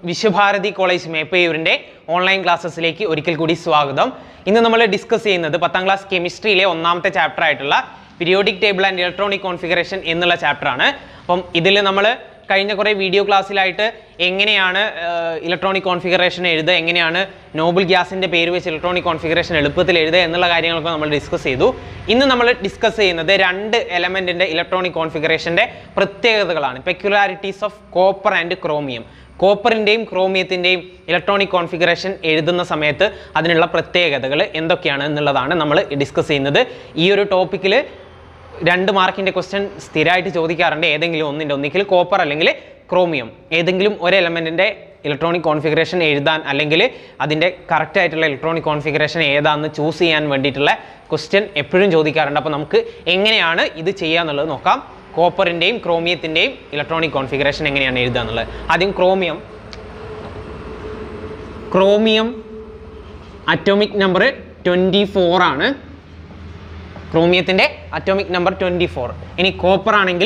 Visva Bharati college മേപ്പയൂരിൻ്റെ online ക്ലാസ്സസിലേക്ക് ഒരിക്കൽ കൂടി സ്വാഗതം ഇന്ന് നമ്മൾ ഡിസ്കസ് ചെയ്യുന്നത് പത്താം ക്ലാസ് കെമിസ്ട്രിയിലെ ഒന്നാമത്തെ ചാപ്റ്റർ ആയിട്ടുള്ള periodic table and electronic configuration എന്നുള്ള ചാപ്റ്ററാണ് അപ്പം ഇതിൽ നമ്മൾ കഴിഞ്ഞ കുറേ വീഡിയോ ക്ലാസ്സിലായിട്ട് എങ്ങനെയാണ് ഇലക്ട്രോണിക് കോൺഫിഗറേഷൻ എഴുതുക എങ്ങനെയാണ് നോബിൾ ഗ്യാസിൻ്റെ പേര് വെച്ച് ഇലക്ട്രോണിക് കോൺഫിഗറേഷൻ എളുപ്പത്തിൽ എഴുതുക എന്നുള്ള കാര്യങ്ങളൊക്കെ നമ്മൾ ഡിസ്കസ് ചെയ്തു ഇന്ന് നമ്മൾ ഡിസ്കസ് ചെയ്യുന്നത് രണ്ട് എലമെൻറ്റിൻ്റെ ഇലക്ട്രോണിക് കോൺഫിഗറേഷൻ്റെ പ്രത്യേകതകളാണ് peculiarities of copper and chromium കോപ്പറിൻ്റെയും ക്രോമിയത്തിൻ്റെയും ഇലക്ട്രോണിക് കോൺഫിഗറേഷൻ എഴുതുന്ന സമയത്ത് അതിനുള്ള പ്രത്യേകതകൾ എന്തൊക്കെയാണ് എന്നുള്ളതാണ് നമ്മൾ ഡിസ്കസ് ചെയ്യുന്നത് ഈ ഒരു ടോപ്പിക്കിൽ രണ്ട് മാർക്കിൻ്റെ ക്വസ്റ്റ്യൻ സ്ഥിരമായിട്ട് ചോദിക്കാറുണ്ട് ഏതെങ്കിലും ഒന്നിൻ്റെ ഒന്നിക്കിൽ കോപ്പർ അല്ലെങ്കിൽ ക്രോമിയം ഏതെങ്കിലും ഒരു എലമെൻറ്റിൻ്റെ ഇലക്ട്രോണിക് കോൺഫിഗറേഷൻ എഴുതാൻ അല്ലെങ്കിൽ അതിൻ്റെ കറക്റ്റ് ആയിട്ടുള്ള ഇലക്ട്രോണിക് കോൺഫിഗറേഷൻ ഏതാണെന്ന് ചൂസ് ചെയ്യാൻ വേണ്ടിയിട്ടുള്ള ക്വസ്റ്റ്യൻ എപ്പോഴും ചോദിക്കാറുണ്ട് അപ്പോൾ നമുക്ക് എങ്ങനെയാണ് ഇത് ചെയ്യുക എന്നുള്ളത് നോക്കാം കോപ്പറിൻ്റെയും ക്രോമിയത്തിൻ്റെയും ഇലക്ട്രോണിക് കോൺഫിഗറേഷൻ എങ്ങനെയാണ് എഴുതുക എന്നുള്ളത് ആദ്യം chromium chromium atomic number twenty four ആണ് ക്രോമിയത്തിൻ്റെ അറ്റോമിക് നമ്പർ ട്വൻറ്റി ഫോർ ഇനി കോപ്പർ ആണെങ്കിൽ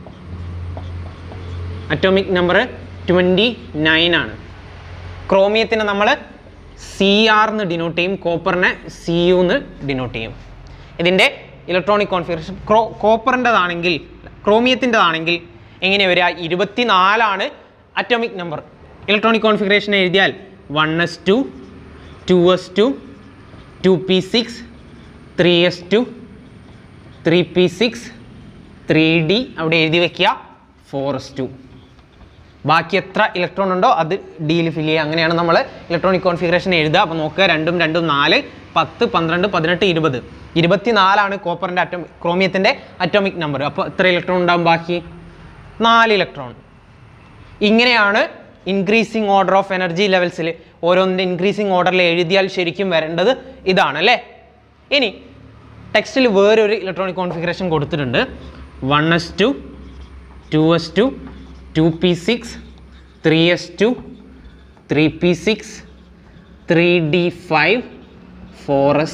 അറ്റോമിക് നമ്പർ ട്വൻറ്റി നയൻ ആണ് ക്രോമിയത്തിനെ നമ്മൾ സി ആർ എന്ന് ഡിനോട്ട് ചെയ്യും കോപ്പറിനെ സി യു എന്ന് ഡിനോട്ട് ചെയ്യും ഇതിൻ്റെ ഇലക്ട്രോണിക് കോൺഫിഗറേഷൻ ക്രോ കോപ്പറിൻ്റെതാണെങ്കിൽ ക്രോമിയത്തിൻ്റെതാണെങ്കിൽ എങ്ങനെ വരിക ഇരുപത്തി നാലാണ് അറ്റോമിക് നമ്പർ ഇലക്ട്രോണിക് കോൺഫിഗറേഷൻ എഴുതിയാൽ one S two two S two two P six three S two three P six three D അവിടെ എഴുതി വയ്ക്കുക ഫോർ എസ് ടു ബാക്കി എത്ര ഇലക്ട്രോൺ ഉണ്ടോ അത് ഡിയിൽ ഫിൽ ചെയ്യുക അങ്ങനെയാണ് നമ്മൾ ഇലക്ട്രോണിക് കോൺഫിഗറേഷൻ എഴുതുക അപ്പോൾ നോക്കുക രണ്ടും രണ്ടും നാല് പത്ത് പന്ത്രണ്ട് പതിനെട്ട് ഇരുപത് ഇരുപത്തി നാലാണ് കോപ്പറിൻ്റെ അറ്റോമിക് ക്രോമിയത്തിൻ്റെ അറ്റോമിക് നമ്പർ അപ്പോൾ എത്ര ഇലക്ട്രോൺ ഉണ്ടാകും ബാക്കി നാല് ഇലക്ട്രോൺ ഇങ്ങനെയാണ് ഇൻക്രീസിങ് ഓർഡർ ഓഫ് എനർജി ലെവൽസിൽ ഓരോന്നിൻ്റെ ഇൻക്രീസിങ് ഓർഡറിൽ എഴുതിയാൽ ശരിക്കും വരേണ്ടത് ഇതാണ് അല്ലേ ഇനി ടെക്സ്റ്റിൽ വേറൊരു ഇലക്ട്രോണിക് കോൺഫിഗറേഷൻ കൊടുത്തിട്ടുണ്ട് one S two two S two two P six three S two three P six three D five four S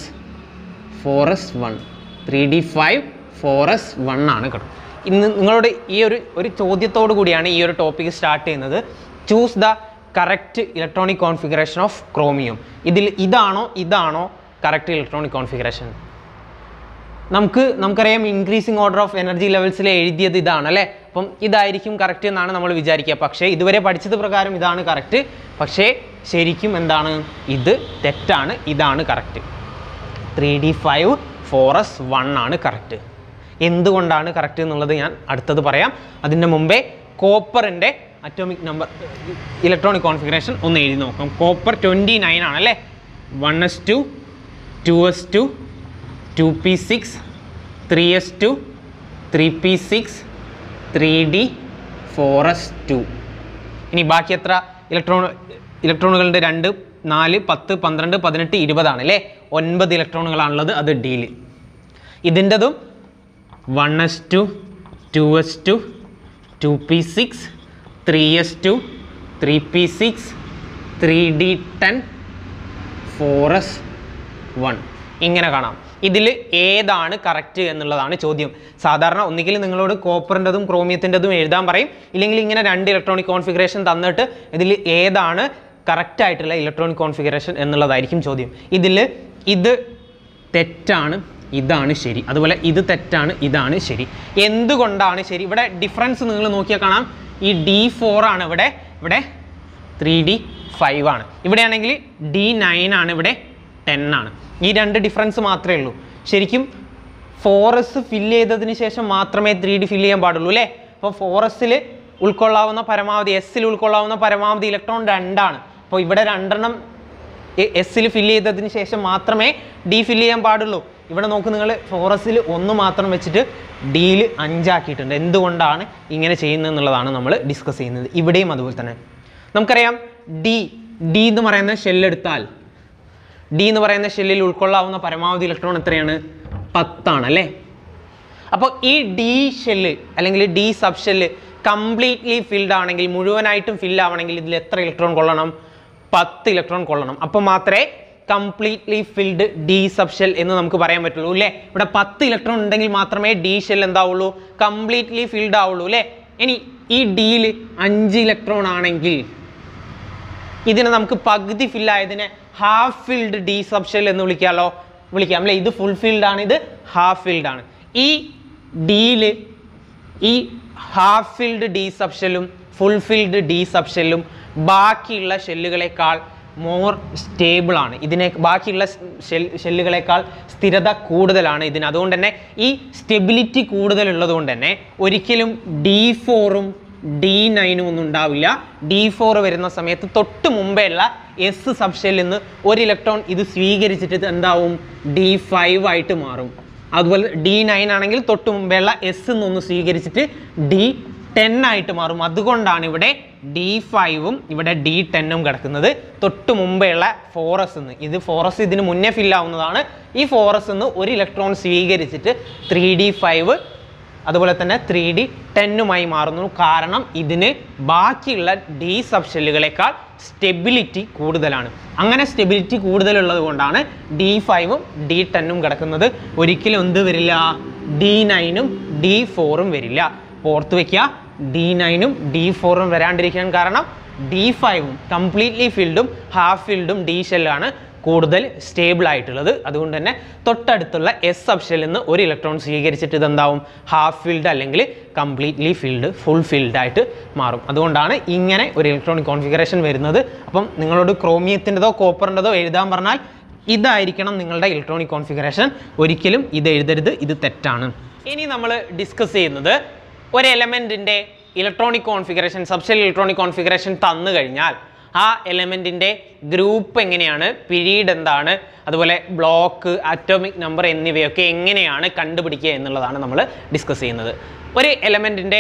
four S one three D five four S one ആണ് കേട്ടോ ഇന്ന് നിങ്ങളോട് ഈ ഒരു ഒരു ചോദ്യത്തോടു കൂടിയാണ് ഈ ഒരു ടോപ്പിക് സ്റ്റാർട്ട് ചെയ്യുന്നത് choose the correct electronic configuration of chromium ഇതിൽ ഇതാണോ ഇതാണോ കറക്റ്റ് ഇലക്ട്രോണിക് കോൺഫിഗറേഷൻ നമുക്ക് നമുക്കറിയാം ഇൻക്രീസിങ് ഓർഡർ ഓഫ് എനർജി ലെവൽസിൽ എഴുതിയത് ഇതാണ് അല്ലേ അപ്പം ഇതായിരിക്കും കറക്റ്റ് എന്നാണ് നമ്മൾ വിചാരിക്കുക പക്ഷേ ഇതുവരെ പഠിച്ചത് പ്രകാരം ഇതാണ് കറക്റ്റ് പക്ഷേ ശരിക്കും എന്താണ് ഇത് തെറ്റാണ് ഇതാണ് correct three D five four S one ആണ് കറക്റ്റ് എന്തുകൊണ്ടാണ് കറക്റ്റ് എന്നുള്ളത് ഞാൻ അടുത്തത് പറയാം അതിൻ്റെ മുമ്പേ കോപ്പറിൻ്റെ അറ്റോമിക് നമ്പർ ഇലക്ട്രോണിക് കോൺഫിഗറേഷൻ ഒന്ന് എഴുതി നോക്കാം കോപ്പർ ട്വൻറ്റി നയൻ ആണ് അല്ലേ one S two two S two two P six three S two three P six three D four S two ഇനി ബാക്കി എത്ര ഇലക്ട്രോൺ ഇലക്ട്രോണുകളുടെ രണ്ട് നാല് പത്ത് പന്ത്രണ്ട് പതിനെട്ട് ഇരുപതാണ് അല്ലേ ഒൻപത് ഇലക്ട്രോണുകളാണുള്ളത് അത് ഡിയിൽ ഇതിൻ്റെതും one S two two S two two P six three S two three P six three D ten four S one ഇങ്ങനെ കാണാം ഇതിൽ ഏതാണ് കറക്റ്റ് എന്നുള്ളതാണ് ചോദ്യം സാധാരണ ഒന്നുകിൽ നിങ്ങളോട് കോപ്പറിൻ്റെതും ക്രോമിയത്തിൻ്റെതും എഴുതാൻ പറയും ഇല്ലെങ്കിൽ ഇങ്ങനെ രണ്ട് ഇലക്ട്രോണിക് കോൺഫിഗറേഷൻ തന്നിട്ട് ഇതിൽ ഏതാണ് കറക്റ്റ് ആയിട്ടുള്ള ഇലക്ട്രോണിക് കോൺഫിഗറേഷൻ എന്നുള്ളതായിരിക്കും ചോദ്യം ഇതിൽ ഇത് തെറ്റാണ് ഇതാണ് ശരി അതുപോലെ ഇത് തെറ്റാണ് ഇതാണ് ശരി എന്തുകൊണ്ടാണ് ശരി ഇവിടെ ഡിഫറൻസ് നിങ്ങൾ നോക്കിയാൽ കാണാം ഈ ഡി ഫോർ ആണ് ഇവിടെ ഇവിടെ ത്രീ ഡി ഫൈവ് ആണ് ഇവിടെയാണെങ്കിൽ ഡി നയൻ ആണ് ഇവിടെ ടെൻ ആണ് ഈ രണ്ട് ഡിഫറൻസ് മാത്രമേ ഉള്ളൂ ശരിക്കും ഫോറസ് ഫില്ല് ചെയ്തതിന് ശേഷം മാത്രമേ ത്രീ ഡി ഫില്ല് ചെയ്യാൻ പാടുള്ളൂ അല്ലേ അപ്പോൾ ഫോറസ്റ്റിൽ ഉൾക്കൊള്ളാവുന്ന പരമാവധി എസ്സിൽ ഉൾക്കൊള്ളാവുന്ന പരമാവധി ഇലക്ട്രോൺ രണ്ടാണ് അപ്പോൾ ഇവിടെ രണ്ടെണ്ണം എസ്സിൽ ഫില്ല് ചെയ്തതിന് ശേഷം മാത്രമേ ഡി ഫില്ല് ചെയ്യാൻ പാടുള്ളൂ ഇവിടെ നോക്ക് നിങ്ങൾ ഫോറസ്റ്റിൽ ഒന്ന് മാത്രം വെച്ചിട്ട് ഡിയിൽ അഞ്ചാക്കിയിട്ടുണ്ട് എന്തുകൊണ്ടാണ് ഇങ്ങനെ ചെയ്യുന്നത് എന്നുള്ളതാണ് നമ്മൾ ഡിസ്കസ് ചെയ്യുന്നത് ഇവിടെയും അതുപോലെ തന്നെ നമുക്കറിയാം ഡി ഡി എന്ന് പറയുന്ന ഷെല്ലെടുത്താൽ ഡി എന്ന് പറയുന്ന ഷെല്ലിൽ ഉൾക്കൊള്ളാവുന്ന പരമാവധി ഇലക്ട്രോൺ എത്രയാണ് പത്താണ് അല്ലേ അപ്പോൾ ഈ ഡി ഷെല്ല് അല്ലെങ്കിൽ D sub shell completely filled ആണെങ്കിൽ മുഴുവനായിട്ടും ഫിൽ ആവണമെങ്കിൽ ഇതിൽ എത്ര ഇലക്ട്രോൺ കൊള്ളണം പത്ത് ഇലക്ട്രോൺ കൊള്ളണം അപ്പോൾ മാത്രമേ completely filled D sub shell എന്ന് നമുക്ക് പറയാൻ പറ്റുള്ളൂ അല്ലേ ഇവിടെ പത്ത് ഇലക്ട്രോൺ ഉണ്ടെങ്കിൽ മാത്രമേ ഡി ഷെൽ എന്താവുള്ളൂ കംപ്ലീറ്റ്ലി ഫിൽഡ് ആവുള്ളൂ അല്ലേ ഇനി ഈ ഡിയിൽ അഞ്ച് ഇലക്ട്രോൺ ആണെങ്കിൽ ഇതിനെ നമുക്ക് പകുതി fill ആയതിനെ half filled D sub shell എന്ന് വിളിക്കാമല്ലോ വിളിക്കാം അല്ലേ ഇത് ഫുൾ ഫിൽഡ് ആണ് ഇത് ഹാഫ് ഫിൽഡ് ആണ് ഈ ഡിയിൽ ഈ ഹാഫ് ഫിൽഡ് ഡി സബ് ഷെല്ലും ഫുൾ ഫിൽഡ് ഡി സബ് ഷെല്ലും ബാക്കിയുള്ള ഷെല്ലുകളെക്കാൾ മോർ സ്റ്റേബിൾ ആണ് ഇതിനെ ബാക്കിയുള്ള ഷെൽ ഷെല്ലുകളെക്കാൾ സ്ഥിരത കൂടുതലാണ് ഇതിന് അതുകൊണ്ട് തന്നെ ഈ സ്റ്റെബിലിറ്റി കൂടുതലുള്ളത് കൊണ്ട് തന്നെ ഒരിക്കലും ഡി ഫോറും ഡി നയനും ഒന്നും ഉണ്ടാവില്ല ഡി ഫോർ വരുന്ന സമയത്ത് തൊട്ട് മുമ്പേ ഉള്ള എസ് സബ്ഷെല്ലിൽ നിന്ന് ഒരു ഇലക്ട്രോൺ ഇത് സ്വീകരിച്ചിട്ട് ഇത് എന്താവും ഡി ഫൈവ് ആയിട്ട് മാറും അതുപോലെ ഡി നയൻ ആണെങ്കിൽ തൊട്ട് മുമ്പേ ഉള്ള എസ് എന്നൊന്ന് സ്വീകരിച്ചിട്ട് ഡി ടെൻ ആയിട്ട് മാറും അതുകൊണ്ടാണ് ഇവിടെ ഡി ഫൈവും ഇവിടെ ഡി ടെന്നും കിടക്കുന്നത് തൊട്ട് മുമ്പേ ഉള്ള ഫോറസ് എന്ന് ഇത് ഫോറസ് ഇതിന് മുന്നേ fill ആവുന്നതാണ് ഈ ഫോറസ് എന്ന് ഒരു ഇലക്ട്രോൺ സ്വീകരിച്ചിട്ട് ത്രീ ഡി ഫൈവ് അതുപോലെ തന്നെ ത്രീ ഡി ടെന്നുമായി മാറുന്നു കാരണം ഇതിന് ബാക്കിയുള്ള ഡി സബ് ഷെല്ലുകളെക്കാൾ സ്റ്റെബിലിറ്റി കൂടുതലാണ് അങ്ങനെ സ്റ്റെബിലിറ്റി കൂടുതലുള്ളത് കൊണ്ടാണ് ഡി ഫൈവും ഡി ടെന്നും കിടക്കുന്നത് ഒരിക്കലും എന്ത് വരില്ല ഡി നയനും ഡി ഫോറും വരില്ല അപ്പോൾ ഓർത്ത് വയ്ക്കുക ഡി നയനും ഡി ഫോറും വരാണ്ടിരിക്കാൻ കാരണം ഡി ഫൈവും കംപ്ലീറ്റ്ലി ഫിൽഡും ഹാഫ് ഫിൽഡും ഡി ഷെല്ലാണ് കൂടുതൽ സ്റ്റേബിൾ ആയിട്ടുള്ളത് അതുകൊണ്ട് തന്നെ തൊട്ടടുത്തുള്ള എസ് സബ്ഷെല്ലിൽ നിന്ന് ഒരു ഇലക്ട്രോൺ സ്വീകരിച്ചിട്ട് ഇതെന്താവും ഹാഫ് ഫിൽഡ് അല്ലെങ്കിൽ കംപ്ലീറ്റ്ലി ഫിൽഡ് ഫുൾ ഫിൽഡ് ആയിട്ട് മാറും അതുകൊണ്ടാണ് ഇങ്ങനെ ഒരു ഇലക്ട്രോണിക് കോൺഫിഗറേഷൻ വരുന്നത് അപ്പം നിങ്ങളോട് ക്രോമിയത്തിൻ്റെതോ കോപ്പറിൻ്റെതോ എഴുതാൻ പറഞ്ഞാൽ ഇതായിരിക്കണം നിങ്ങളുടെ ഇലക്ട്രോണിക് കോൺഫിഗറേഷൻ ഒരിക്കലും ഇത് എഴുതരുത് ഇത് തെറ്റാണ് ഇനി നമ്മൾ ഡിസ്കസ് ചെയ്യുന്നത് ഒരു എലമെൻറ്റിൻ്റെ electronic configuration subshell electronic configuration തന്നു കഴിഞ്ഞാൽ ആ എലമെൻറ്റിൻ്റെ ഗ്രൂപ്പ് എങ്ങനെയാണ് പിരീഡ് എന്താണ് അതുപോലെ ബ്ലോക്ക് അറ്റോമിക് നമ്പർ എന്നിവയൊക്കെ എങ്ങനെയാണ് കണ്ടുപിടിക്കുക എന്നുള്ളതാണ് നമ്മൾ ഡിസ്കസ് ചെയ്യുന്നത് ഒരു എലമെൻറ്റിൻ്റെ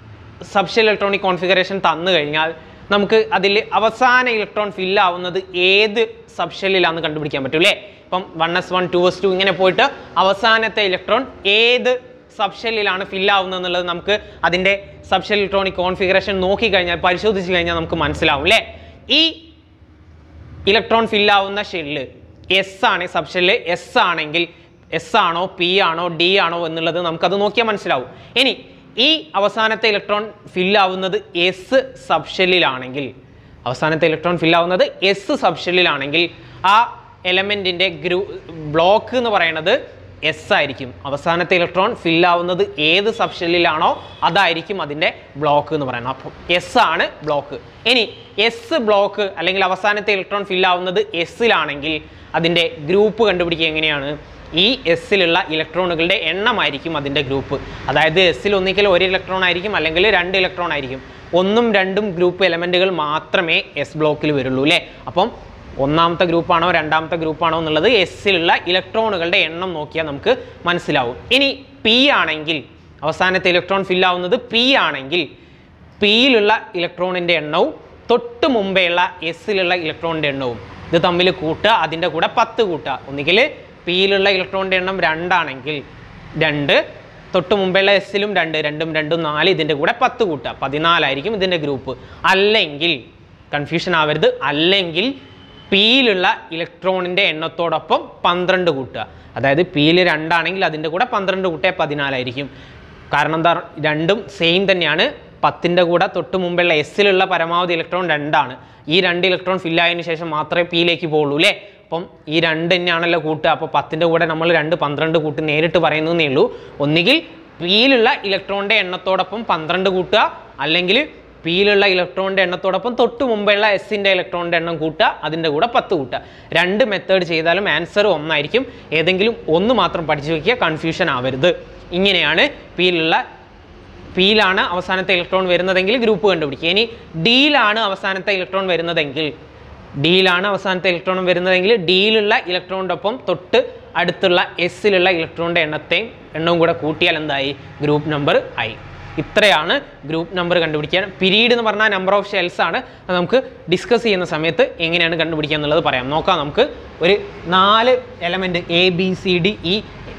സബ്ഷെൽ ഇലക്ട്രോണിക് കോൺഫിഗറേഷൻ തന്നു കഴിഞ്ഞാൽ നമുക്ക് അതിൽ അവസാന ഇലക്ട്രോൺ ഫിൽ ആവുന്നത് ഏത് സബ്ഷെല്ലിലാണെന്ന് കണ്ടുപിടിക്കാൻ പറ്റും അല്ലേ ഇപ്പം one S one two S two ഇങ്ങനെ പോയിട്ട് അവസാനത്തെ ഇലക്ട്രോൺ ഏത് സബ്ഷെല്ലിലാണ് ഫിൽ ആവുന്നത് എന്നുള്ളത് നമുക്ക് അതിൻ്റെ സബ്ഷെൽ ഇലക്ട്രോണിക് കോൺഫിഗറേഷൻ നോക്കിക്കഴിഞ്ഞാൽ പരിശോധിച്ച് കഴിഞ്ഞാൽ നമുക്ക് മനസ്സിലാവും അല്ലേ ഈ ഇലക്ട്രോൺ ഫിൽ ആവുന്ന ഷെല്ല് എസ് ആണ് സബ് ഷെല്ല് എസ് ആണെങ്കിൽ എസ് ആണോ പി ആണോ ഡി ആണോ എന്നുള്ളത് നമുക്കത് നോക്കിയാൽ മനസ്സിലാവും ഇനി ഈ അവസാനത്തെ ഇലക്ട്രോൺ ഫിൽ ആവുന്നത് എസ് സബ് ഷെല്ലിലാണെങ്കിൽ അവസാനത്തെ ഇലക്ട്രോൺ ഫിൽ ആവുന്നത് എസ് സബ് ഷെല്ലിലാണെങ്കിൽ ആ എലമെൻറ്റിൻ്റെ ഗ്രൂ ബ്ലോക്ക് എന്ന് പറയുന്നത് എസ് ആയിരിക്കും അവസാനത്തെ ഇലക്ട്രോൺ ഫിൽ ആവുന്നത് ഏത് സബ് ഷെല്ലിലാണോ അതായിരിക്കും അതിൻ്റെ ബ്ലോക്ക് എന്ന് പറയുന്നത് അപ്പോൾ എസ് ആണ് ബ്ലോക്ക് ഇനി എസ് ബ്ലോക്ക് അല്ലെങ്കിൽ അവസാനത്തെ ഇലക്ട്രോൺ ഫിൽ ആവുന്നത് എസ്സിലാണെങ്കിൽ അതിൻ്റെ ഗ്രൂപ്പ് കണ്ടുപിടിക്കുക എങ്ങനെയാണ് ഈ എസ്സിലുള്ള ഇലക്ട്രോണുകളുടെ എണ്ണമായിരിക്കും അതിൻ്റെ ഗ്രൂപ്പ് അതായത് എസ്സിൽ ഒന്നിക്കൽ ഒരു ഇലക്ട്രോൺ ആയിരിക്കും അല്ലെങ്കിൽ രണ്ട് ഇലക്ട്രോൺ ആയിരിക്കും ഒന്നും രണ്ടും ഗ്രൂപ്പ് എലമെൻറ്റുകൾ മാത്രമേ എസ് ബ്ലോക്കിൽ വരുള്ളൂ അല്ലേ അപ്പം ഒന്നാമത്തെ ഗ്രൂപ്പാണോ രണ്ടാമത്തെ ഗ്രൂപ്പാണോ എന്നുള്ളത് എസ്സിലുള്ള ഇലക്ട്രോണുകളുടെ എണ്ണം നോക്കിയാൽ നമുക്ക് മനസ്സിലാവും ഇനി പി ആണെങ്കിൽ അവസാനത്തെ ഇലക്ട്രോൺ ഫിൽ ആവുന്നത് പി ആണെങ്കിൽ പിയിലുള്ള ഇലക്ട്രോണിൻ്റെ എണ്ണവും തൊട്ട് മുമ്പേയുള്ള എസ്സിലുള്ള ഇലക്ട്രോണിൻ്റെ എണ്ണവും ഇത് തമ്മിൽ കൂട്ടുക അതിൻ്റെ കൂടെ പത്ത് കൂട്ടുക ഒന്നുകിൽ പിയിലുള്ള ഇലക്ട്രോണിൻ്റെ എണ്ണം രണ്ടാണെങ്കിൽ രണ്ട് തൊട്ട് മുമ്പേയുള്ള എസ്സിലും രണ്ട് രണ്ടും രണ്ടും നാല് ഇതിൻ്റെ കൂടെ പത്ത് കൂട്ടുക പതിനാലായിരിക്കും ഇതിൻ്റെ ഗ്രൂപ്പ് അല്ലെങ്കിൽ കൺഫ്യൂഷൻ ആവരുത് അല്ലെങ്കിൽ പിയിലുള്ള ഇലക്ട്രോണിൻ്റെ എണ്ണത്തോടൊപ്പം പന്ത്രണ്ട് കൂട്ടുക അതായത് പിയിൽ രണ്ടാണെങ്കിൽ അതിൻ്റെ കൂടെ പന്ത്രണ്ട് കൂട്ടിയാൽ പതിനാലായിരിക്കും കാരണം എന്താ രണ്ടും സെയിം തന്നെയാണ് പത്തിൻ്റെ കൂടെ തൊട്ട് മുമ്പുള്ള എസ്സിലുള്ള പരമാവധി ഇലക്ട്രോൺ രണ്ടാണ് ഈ രണ്ട് ഇലക്ട്രോൺ ഫില്ലായതിനു ശേഷം മാത്രമേ പിയിലേക്ക് പോകുള്ളൂ അല്ലേ അപ്പം ഈ രണ്ട് തന്നെയാണല്ലോ കൂട്ടുക അപ്പോൾ പത്തിൻ്റെ കൂടെ നമ്മൾ രണ്ട് പന്ത്രണ്ട് കൂട്ടി നേരിട്ട് പറയുന്നതേ ഉള്ളൂ ഒന്നുകിൽ പിയിലുള്ള ഇലക്ട്രോണിൻ്റെ എണ്ണത്തോടൊപ്പം പന്ത്രണ്ട് കൂട്ടുക അല്ലെങ്കിൽ പിയിലുള്ള ഇലക്ട്രോണിൻ്റെ എണ്ണത്തോടൊപ്പം തൊട്ട് മുമ്പുള്ള എസിൻ്റെ ഇലക്ട്രോണിൻ്റെ എണ്ണം കൂട്ടുക അതിൻ്റെ കൂടെ പത്ത് കൂട്ടുക രണ്ട് മെത്തേഡ് ചെയ്താലും ആൻസർ ഒന്നായിരിക്കും ഏതെങ്കിലും ഒന്ന് മാത്രം പഠിച്ചു വയ്ക്കുക കൺഫ്യൂഷൻ ആവരുത് ഇങ്ങനെയാണ് പിയിലുള്ള പിയിലാണ് അവസാനത്തെ ഇലക്ട്രോൺ വരുന്നതെങ്കിൽ ഗ്രൂപ്പ് കണ്ടുപിടിക്കുക ഇനി ഡിയിലാണ് അവസാനത്തെ ഇലക്ട്രോൺ വരുന്നതെങ്കിൽ ഡിയിലാണ് അവസാനത്തെ ഇലക്ട്രോൺ വരുന്നതെങ്കിൽ ഡിയിലുള്ള ഇലക്ട്രോണിൻ്റെ ഒപ്പം തൊട്ട് അടുത്തുള്ള എസ്സിലുള്ള ഇലക്ട്രോണിൻ്റെ എണ്ണത്തെയും എണ്ണവും കൂടെ കൂട്ടിയാൽ എന്തായി ഗ്രൂപ്പ് നമ്പർ ആയി ഇത്രയാണ് ഗ്രൂപ്പ് നമ്പർ കണ്ടുപിടിക്കാൻ പിരീഡ് എന്ന് പറഞ്ഞാൽ നമ്പർ ഓഫ് ഷെൽസ് ആണ് അത് നമുക്ക് ഡിസ്കസ് ചെയ്യുന്ന സമയത്ത് എങ്ങനെയാണ് കണ്ടുപിടിക്കുക എന്നുള്ളത് പറയാം നോക്കാം നമുക്ക് ഒരു നാല് element A B C D E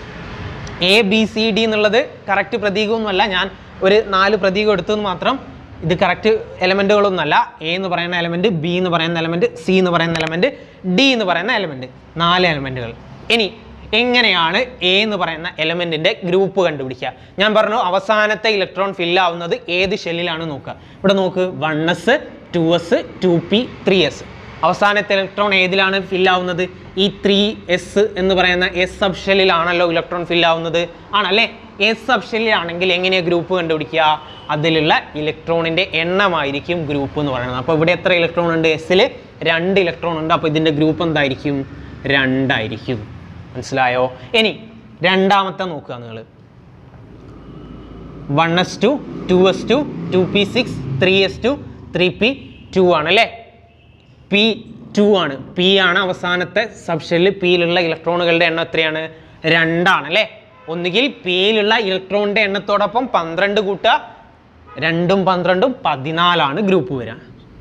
A B C D എന്നുള്ളത് കറക്റ്റ് പ്രതീകമൊന്നുമല്ല ഞാൻ ഒരു നാല് പ്രതീകം എടുത്തു എന്ന് മാത്രം ഇത് കറക്റ്റ് എലമെൻറ്റുകളൊന്നുമല്ല എ എന്ന് പറയുന്ന എലമെൻറ്റ് ബി എന്ന് പറയുന്ന എലമെൻറ്റ് സി എന്ന് പറയുന്ന എലമെൻറ്റ് ഡി എന്ന് പറയുന്ന എലമെൻറ്റ് നാല് എലമെൻറ്റുകൾ ഇനി എങ്ങനെയാണ് എ എന്ന് പറയുന്ന എലമെൻറ്റിൻ്റെ ഗ്രൂപ്പ് കണ്ടുപിടിക്കുക ഞാൻ പറഞ്ഞു അവസാനത്തെ ഇലക്ട്രോൺ ഫിൽ ആവുന്നത് ഏത് ഷെല്ലിലാണ് നോക്കുക ഇവിടെ നോക്ക് one S two S two P three S അവസാനത്തെ ഇലക്ട്രോൺ ഏതിലാണ് ഫിൽ ആവുന്നത് ഈ ത്രീ എസ് എന്ന് പറയുന്ന എസ് സബ്ഷെല്ലിലാണല്ലോ ഇലക്ട്രോൺ ഫിൽ ആവുന്നത് ആണല്ലേ എസ് സബ്ഷെല്ലിലാണെങ്കിൽ എങ്ങനെയാണ് ഗ്രൂപ്പ് കണ്ടുപിടിക്കുക അതിലുള്ള ഇലക്ട്രോണിൻ്റെ എണ്ണമായിരിക്കും ഗ്രൂപ്പ് എന്ന് പറയുന്നത് അപ്പോൾ ഇവിടെ എത്ര ഇലക്ട്രോൺ ഉണ്ട് എസ്സിൽ രണ്ട് ഇലക്ട്രോൺ ഉണ്ട് അപ്പോൾ ഇതിൻ്റെ ഗ്രൂപ്പ് എന്തായിരിക്കും രണ്ടായിരിക്കും മനസ്സിലായോ ഇനി രണ്ടാമത്തെ നോക്കുക നിങ്ങൾ one S two two S two two P six three S two three P two ആണ് അല്ലേ പി ടു ആണ് പി ആണ് അവസാനത്തെ സബ്ഷെല്ലിൽ പിയിലുള്ള ഇലക്ട്രോണുകളുടെ എണ്ണം എത്രയാണ് രണ്ടാണ് അല്ലേ ഒന്നുകിൽ പിയിലുള്ള ഇലക്ട്രോണിൻ്റെ എണ്ണത്തോടൊപ്പം പന്ത്രണ്ട് കൂട്ടുക രണ്ടും പന്ത്രണ്ടും പതിനാലാണ് ഗ്രൂപ്പ് വരിക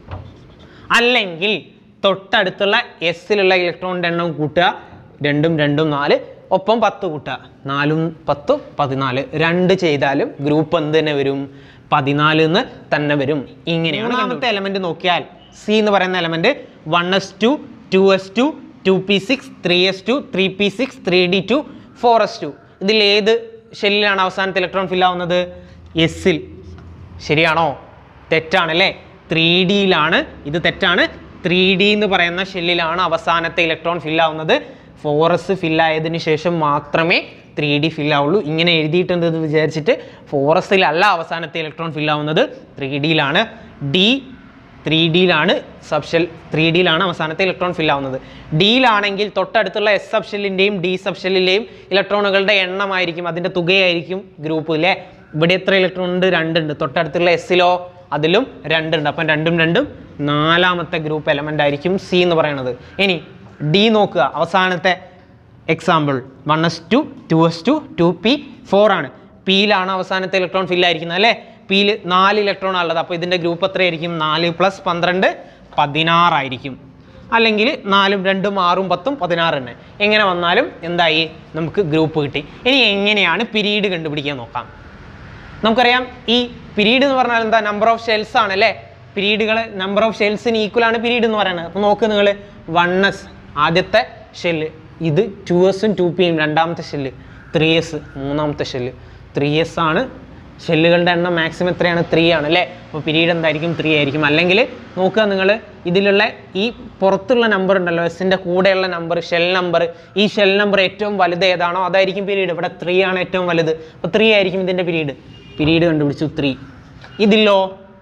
അല്ലെങ്കിൽ തൊട്ടടുത്തുള്ള എസ്സിലുള്ള ഇലക്ട്രോണിൻ്റെ എണ്ണം കൂട്ടുക രണ്ടും രണ്ടും നാല് ഒപ്പം പത്ത് കൂട്ടുക നാലും പത്തും പതിനാല് രണ്ട് ചെയ്താലും ഗ്രൂപ്പ് എന്ത് തന്നെ വരും പതിനാല് എന്ന് തന്നെ വരും ഇങ്ങനെയാണ് മൂന്നാമത്തെ എലമെന്റ് നോക്കിയാൽ സി എന്ന് പറയുന്ന element one S two two S two two P six three S two three P six three D two four S two ഇതിൽ ഏത് ഷെല്ലിലാണ് അവസാനത്തെ ഇലക്ട്രോൺ ഫിൽ ആവുന്നത് എസ്സിൽ ശരിയാണോ തെറ്റാണല്ലേ ത്രീ ഡിയിലാണ് ഇത് തെറ്റാണ് ത്രീ ഡി എന്ന് പറയുന്ന ഷെല്ലിലാണ് അവസാനത്തെ ഇലക്ട്രോൺ ഫിൽ ആവുന്നത് ഫോറസ് ഫില്ലായതിനു ശേഷം മാത്രമേ ത്രീ ഡി ഫിൽ ആവുള്ളൂ ഇങ്ങനെ എഴുതിയിട്ടുണ്ട് എന്ന് വിചാരിച്ചിട്ട് ഫോറസ്റ്റിലല്ല അവസാനത്തെ ഇലക്ട്രോൺ ഫിൽ ആവുന്നത് ത്രീ ഡിയിലാണ് ഡി ത്രീ ഡിയിലാണ് സബ്ഷെൽ ത്രീ ഡിയിലാണ് അവസാനത്തെ ഇലക്ട്രോൺ ഫിൽ ആവുന്നത് ഡിയിലാണെങ്കിൽ തൊട്ടടുത്തുള്ള എസ് സബ്ഷെല്ലിൻ്റെയും ഡി സബ്ഷെല്ലിൻ്റെയും ഇലക്ട്രോണുകളുടെ എണ്ണമായിരിക്കും അതിൻ്റെ തുകയായിരിക്കും ഗ്രൂപ്പ് അല്ലേ ഇവിടെ എത്ര ഇലക്ട്രോൺ ഉണ്ട് രണ്ടുണ്ട് തൊട്ടടുത്തുള്ള എസ്സിലോ അതിലും രണ്ടുണ്ട് അപ്പം രണ്ടും രണ്ടും നാലാമത്തെ ഗ്രൂപ്പ് എലമെൻ്റ് ആയിരിക്കും സി എന്ന് പറയുന്നത് ഇനി ഡി നോക്കുക അവസാനത്തെ example one S two two S two two P four ആണ് പിയിലാണ് അവസാനത്തെ ഇലക്ട്രോൺ ഫില്ലായിരിക്കുന്നത് അല്ലേ പിയിൽ നാല് ഇലക്ട്രോൺ ഉള്ളത് അപ്പോൾ ഇതിൻ്റെ ഗ്രൂപ്പ് എത്രയായിരിക്കും നാല് പ്ലസ് പന്ത്രണ്ട് പതിനാറായിരിക്കും അല്ലെങ്കിൽ നാലും രണ്ടും ആറും പത്തും പതിനാറ് തന്നെ എങ്ങനെ വന്നാലും എന്തായി നമുക്ക് ഗ്രൂപ്പ് കിട്ടി ഇനി എങ്ങനെയാണ് പിരീഡ് കണ്ടുപിടിക്കാൻ നോക്കാം നമുക്കറിയാം ഈ പിരീഡ് എന്ന് പറഞ്ഞാൽ എന്താ നമ്പർ ഓഫ് ഷെൽസ് ആണ് അല്ലേ പിരീഡുകൾ നമ്പർ ഓഫ് ഷെൽസിന് ഈക്വൽ ആണ് പിരീഡ് എന്ന് പറയുന്നത് അപ്പോൾ നോക്ക് നിങ്ങൾ വൺ എസ് ആദ്യത്തെ ഷെല്ല് ഇത് ടു എസും ടു പിയും രണ്ടാമത്തെ ഷെല്ല് ത്രീ എസ് മൂന്നാമത്തെ ഷെല്ല് ത്രീ എസ് ആണ് ഷെല്ലുകളുടെ എണ്ണം മാക്സിമം എത്രയാണ് ത്രീ ആണ് അല്ലേ അപ്പോൾ പിരീഡ് എന്തായിരിക്കും ത്രീ ആയിരിക്കും അല്ലെങ്കിൽ നോക്കുക നിങ്ങൾ ഇതിലുള്ള ഈ പുറത്തുള്ള നമ്പർ ഉണ്ടല്ലോ എസിൻ്റെ കൂടെയുള്ള നമ്പർ ഷെൽ നമ്പർ ഈ ഷെൽ നമ്പർ ഏറ്റവും വലുത് ഏതാണോ അതായിരിക്കും പിരീഡ് ഇവിടെ ത്രീ ആണ് ഏറ്റവും വലുത് അപ്പോൾ ത്രീ ആയിരിക്കും ഇതിൻ്റെ പിരീഡ് പിരീഡ് കണ്ടുപിടിച്ചു ത്രീ ഇതിലോ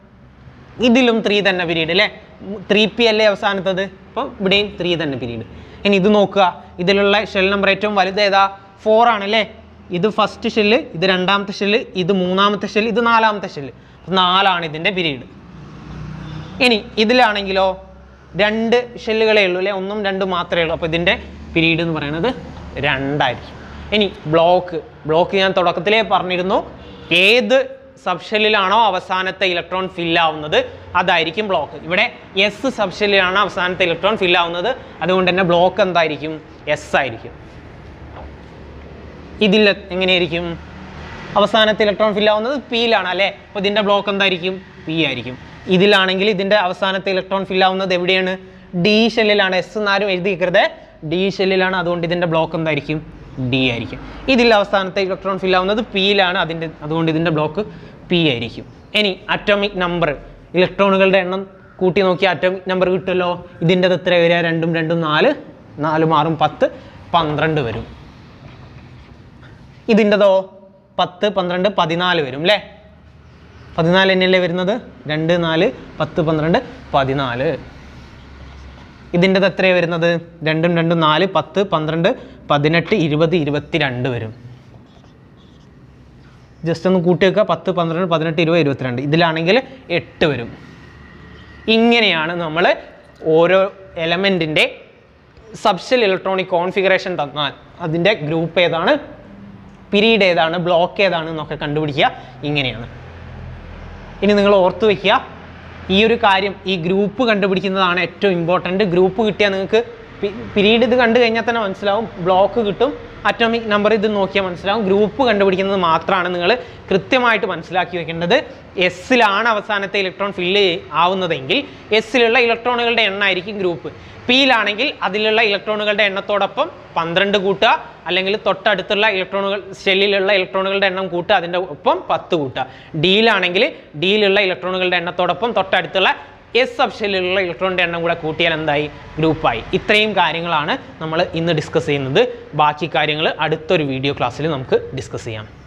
ഇതിലും ത്രീ തന്നെ പിരീഡ് അല്ലേ ത്രീ പി അല്ലേ അവസാനത്തത് അപ്പോൾ ഇവിടെയും ത്രീ തന്നെ പിരീഡ് ഇനി ഇത് നോക്കുക ഇതിലുള്ള ഷെൽ നമ്പർ ഏറ്റവും വലുത് ഏതാ ഫോർ ആണ് അല്ലേ ഇത് ഫസ്റ്റ് ഷെല്ല് ഇത് രണ്ടാമത്തെ ഷെല്ല് ഇത് മൂന്നാമത്തെ ഷെല്ല് ഇത് നാലാമത്തെ ഷെല്ല് അപ്പോൾ നാലാണ് ഇതിൻ്റെ പിരീഡ് ഇനി ഇതിലാണെങ്കിലോ രണ്ട് ഷെല്ലുകളേ ഉള്ളൂ അല്ലേ ഒന്നും രണ്ടും മാത്രമേ ഉള്ളൂ അപ്പോൾ ഇതിൻ്റെ പിരീഡ് എന്ന് പറയുന്നത് രണ്ടായിരിക്കും ഇനി ബ്ലോക്ക് ബ്ലോക്ക് ഞാൻ തുടക്കത്തിലേ പറഞ്ഞിരുന്നു ഏത് സബ്ഷെല്ലിലാണോ അവസാനത്തെ ഇലക്ട്രോൺ ഫില്ലാവുന്നത് അതായിരിക്കും ബ്ലോക്ക് ഇവിടെ എസ് സബ്ഷെല്ലിലാണ് അവസാനത്തെ ഇലക്ട്രോൺ ഫില്ലാവുന്നത് അതുകൊണ്ട് തന്നെ ബ്ലോക്ക് എന്തായിരിക്കും എസ് ആയിരിക്കും ഇതിൽ എങ്ങനെയായിരിക്കും അവസാനത്തെ ഇലക്ട്രോൺ ഫില്ലാവുന്നത് പിയിലാണ് അല്ലേ അപ്പോൾ ഇതിൻ്റെ ബ്ലോക്ക് എന്തായിരിക്കും പി ആയിരിക്കും ഇതിലാണെങ്കിൽ ഇതിൻ്റെ അവസാനത്തെ ഇലക്ട്രോൺ ഫില്ലാവുന്നത് എവിടെയാണ് ഡി ഷെല്ലിലാണ് എസ് എന്നാരും എഴുതിയിരിക്കരുത് ഡി ഷെല്ലിലാണ് അതുകൊണ്ട് ഇതിൻ്റെ ബ്ലോക്ക് എന്തായിരിക്കും ഡി ആയിരിക്കും ഇതിൽ അവസാനത്തെ ഇലക്ട്രോൺ ഫില്ലാവുന്നത് പിയിലാണ് അതിൻ്റെ അതുകൊണ്ട് ഇതിൻ്റെ ബ്ലോക്ക് പി ആയിരിക്കും ഇനി അറ്റോമിക് നമ്പർ ഇലക്ട്രോണുകളുടെ എണ്ണം കൂട്ടി നോക്കി അറ്റോമിക് നമ്പർ കിട്ടുമല്ലോ ഇതിൻ്റെ എത്ര വരിക രണ്ടും രണ്ടും നാല് നാലും ആറും പത്ത് പന്ത്രണ്ട് വരും ഇതിൻ്റെതോ പത്ത് പന്ത്രണ്ട് പതിനാല് വരും അല്ലേ പതിനാല് തന്നെയല്ലേ വരുന്നത് രണ്ട് നാല് പത്ത് പന്ത്രണ്ട് പതിനാല് ഇതിൻ്റെത് എത്രയാണ് വരുന്നത് രണ്ടും രണ്ടും നാല് പത്ത് പന്ത്രണ്ട് പതിനെട്ട് ഇരുപത് ഇരുപത്തിരണ്ട് വരും ജസ്റ്റ് ഒന്ന് കൂട്ടി വെക്കുക പത്ത് പന്ത്രണ്ട് പതിനെട്ട് ഇരുപത് ഇരുപത്തിരണ്ട് ഇതിലാണെങ്കിൽ എട്ട് വരും ഇങ്ങനെയാണ് നമ്മൾ ഓരോ എലമെൻറ്റിൻ്റെ സബ്ഷൽ ഇലക്ട്രോണിക് കോൺഫിഗറേഷൻ തന്നാൽ അതിൻ്റെ ഗ്രൂപ്പ് ഏതാണ് പിരീഡ് ഏതാണ് ബ്ലോക്ക് ഏതാണ് എന്നൊക്കെ കണ്ടുപിടിക്കുക ഇങ്ങനെയാണ് ഇനി നിങ്ങൾ ഓർത്ത് വയ്ക്കുക ഈ ഒരു കാര്യം ഈ ഗ്രൂപ്പ് കണ്ടുപിടിക്കുന്നതാണ് ഏറ്റവും ഇമ്പോർട്ടൻറ്റ് ഗ്രൂപ്പ് കിട്ടിയാൽ നിങ്ങൾക്ക് പിരീഡ് ഇത് കണ്ടു കഴിഞ്ഞാൽ തന്നെ മനസ്സിലാവും ബ്ലോക്ക് കിട്ടും അറ്റോമിക് നമ്പർ ഇത് നോക്കിയാൽ മനസ്സിലാവും ഗ്രൂപ്പ് കണ്ടുപിടിക്കുന്നത് മാത്രമാണ് നിങ്ങൾ കൃത്യമായിട്ട് മനസ്സിലാക്കി വെക്കേണ്ടത് എസ്സിലാണ് അവസാനത്തെ ഇലക്ട്രോൺ ഫില്ല് ആവുന്നതെങ്കിൽ എസ്സിലുള്ള ഇലക്ട്രോണുകളുടെ എണ്ണമായിരിക്കും ഗ്രൂപ്പ് പിയിലാണെങ്കിൽ അതിലുള്ള ഇലക്ട്രോണുകളുടെ എണ്ണത്തോടൊപ്പം പന്ത്രണ്ട് കൂട്ടുക അല്ലെങ്കിൽ തൊട്ടടുത്തുള്ള ഇലക്ട്രോണുകൾ ഷെല്ലിലുള്ള ഇലക്ട്രോണുകളുടെ എണ്ണം കൂട്ടുക അതിൻ്റെ ഒപ്പം പത്ത് കൂട്ടുക ഡിയിലാണെങ്കിൽ ഡിയിലുള്ള ഇലക്ട്രോണുകളുടെ എണ്ണത്തോടൊപ്പം തൊട്ടടുത്തുള്ള എസ് സബ്ഷെല്ലിലുള്ള ഇലക്ട്രോണിൻ്റെ എണ്ണം കൂടെ കൂട്ടിയാൽ എന്തായി ഗ്രൂപ്പായി ഇത്രയും കാര്യങ്ങളാണ് നമ്മൾ ഇന്ന് ഡിസ്കസ് ചെയ്യുന്നത് ബാക്കി കാര്യങ്ങൾ അടുത്തൊരു വീഡിയോ ക്ലാസ്സിൽ നമുക്ക് ഡിസ്കസ് ചെയ്യാം